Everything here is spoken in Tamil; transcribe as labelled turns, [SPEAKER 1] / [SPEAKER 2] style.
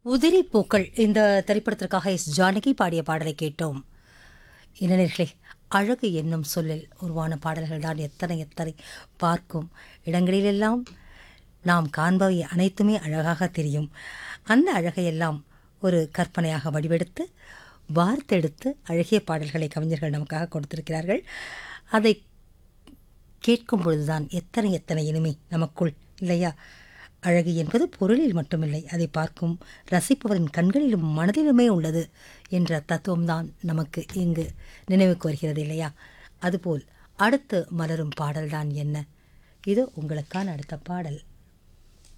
[SPEAKER 1] உதிரி பூக்கள் இந்த திரைப்படத்திற்காக எஸ் ஜானகி பாடிய பாடலை கேட்டோம் இளைஞர்களே அழகு என்னும் சொல்லில் உருவான பாடல்கள் தான் எத்தனை எத்தனை பார்க்கும் இடங்களிலெல்லாம் நாம் காண்பவை அனைத்துமே அழகாக தெரியும் அந்த அழகையெல்லாம் ஒரு கற்பனையாக வடிவெடுத்து வார்த்தெடுத்து அழகிய பாடல்களை கவிஞர்கள் நமக்காக கொடுத்திருக்கிறார்கள் அதை கேட்கும் பொழுதுதான் எத்தனை எத்தனை இனிமை நமக்குள் இல்லையா அழகு என்பது பொருளில் மட்டுமில்லை அதை பார்க்கும் ரசிப்பவரின் கண்களிலும் மனதிலுமே உள்ளது என்ற தத்துவம்தான் நமக்கு இங்கு நினைவுக்கு வருகிறது இல்லையா அதுபோல் அடுத்து மலரும் பாடல்தான் என்ன இது உங்களுக்கான அடுத்த பாடல்